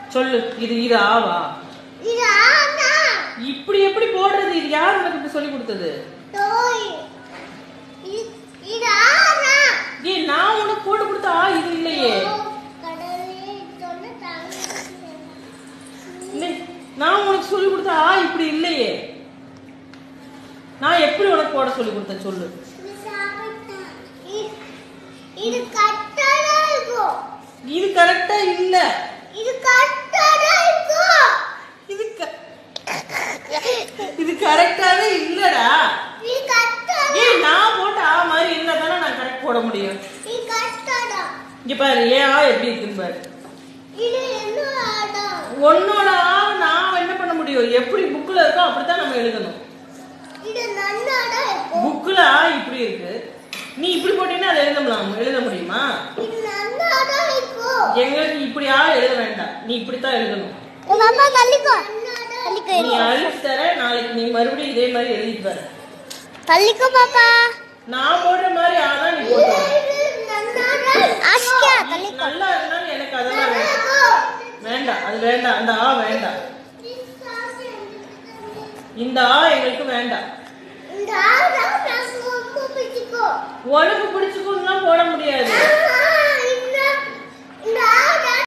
சொல்லு இது இது ஆவா இது ஆனா இப்படி எப்படி போடுறது இது யார் உனக்கு இப்படி சொல்லி கொடுத்தது தோய் இது- இது ஆனா ஏய் நான் உனக்கு போட்டு கொடுத்த ஆ இது இல்லையே கடலே சொன்ன தாங்க இல்லை, நான் உனக்கு சொல்லி கொடுத்த ஆ இப்படி இல்லையே நான் எப்படி உனக்கு போட சொல்லி கொடுத்தேன் சொல்லு இது சாப்பிட்டா இது- இது கட்டடா இருக்கும் இது கரெக்டா இல்ல இது கட்டடா இருக்கும் இது க- இது கரெக்டாவே இல்லடா இது கட்டடா ஏய் நான் போட்ட ஆ மாதிரி இருந்தா தானே நான் கரெக்ட் போட முடியும் இது கட்டடா இங்க பாரு ஏன் ஆ எப்படி இருக்குன்னு பாரு இது என்ன ஆடம் உன்னோட ஆ நான் என்ன பண்ண முடியும் எப்படி புக்ல இருக்கோ அப்படித்தான் நம்ம எழுதணும் இது நன்னாடா இருக்கும் புக்ல ஆ இப்படி இருக்கு நீ இப்படி போட்டீங்கன்னா அதை எழுத முடியும் எழுத முடியுமா இது நன்னாடா இருக்கும் எங்களுக்கு இப்படி ஆ எழுத வேண்டாம் நீ இப்படித்தான் எழுதணும் உங்க அம்மா தள்ளிக்கோ தள்ளிக்கோ நீ அழிச்சு தர நாளைக்கு நீ மறுபடியும் இதே மாதிரி எழுதிட்டு வர தள்ளிக்கோ பாப்பா நான் போடுற மாதிரி ஆதான் நீ போட்டு ஆஷ்கியா தள்ளிக்கோ நல்லா இருந்தாலும் எனக்கு அதெல்லாம் வேண்டாம் வேண்டாம் அது வேண்டாம் அந்த ஆ வேண்டாம் இந்த ஆ எங்களுக்கு வேண்டாம் இந்த ஆடம் நான் ரொம்ப பிடிச்சிக்கோ உனக்கு பிடிச்சுக்கோன்னா போட முடியாது ஆ